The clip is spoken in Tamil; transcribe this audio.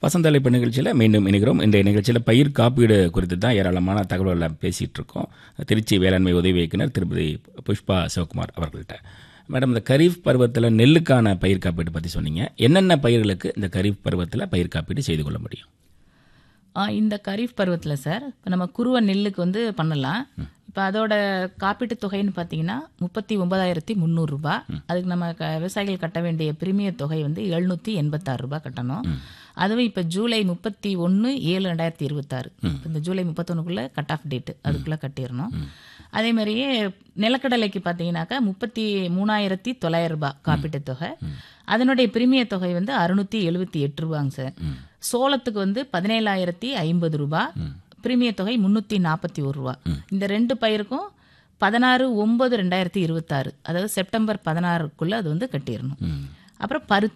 வசந்தழைப்பு நிகழ்ச்சியில் மீண்டும் இணைகிறோம் இன்றைய நிகழ்ச்சியில் பயிர் காப்பீடு குறித்து தான் ஏராளமான தகவல்களை பேசிகிட்டு இருக்கோம் திருச்சி வேளாண்மை உதவி இயக்குனர் திருப்பதி புஷ்பா சிவகுமார் அவர்கள்ட்ட மேடம் இந்த கரீஃப் பருவத்தில் நெல்லுக்கான பயிர் காப்பீடு பற்றி சொன்னீங்க என்னென்ன பயிர்களுக்கு இந்த கரீஃப் பருவத்தில் பயிர் காப்பீடு செய்து கொள்ள முடியும் ஆ, இந்த கரீஃப் பருவத்தில் சார் இப்போ நம்ம குருவ நெல்லுக்கு வந்து பண்ணலாம் இப்போ அதோட காப்பீட்டு தொகைன்னு பார்த்தீங்கன்னா முப்பத்தி ஒன்பதாயிரத்தி முந்நூறுரூபா அதுக்கு நம்ம க விவசாயிகள் கட்ட வேண்டிய பிரிமிய தொகை வந்து எழுநூற்றி எண்பத்தாறு ரூபாய் கட்டணும் அதுவும் இப்போ ஜூலை முப்பத்தி ஒன்று ஏழு ரெண்டாயிரத்தி இருபத்தாறு இந்த ஜூலை முப்பத்தொன்னுக்குள்ளே கட் ஆஃப் டேட்டு அதுக்குள்ளே கட்டிடணும் அதே மாதிரியே நிலக்கடலைக்கு பார்த்தீங்கன்னாக்கா முப்பத்தி மூணாயிரத்தி தொள்ளாயிரம் ரூபாய் காப்பீட்டு தொகை அதனுடைய பிரிமிய தொகை வந்து அறுநூத்தி எழுபத்தி எட்டு ரூபாங்க சார் சோளத்துக்கு வந்து பதினேழாயிரத்தி ஐம்பது ரூபாய் பிரிமிய தொகை முந்நூற்றி நாற்பத்தி ஒரு ரூபா இந்த ரெண்டு பயிருக்கும் பதினாறு ஒன்பது ரெண்டாயிரத்தி இருபத்தாறு அதாவது செப்டம்பர் பதினாறுக்குள்ளே அது வந்து கட்டிடணும் அப்புறம் பருத்தி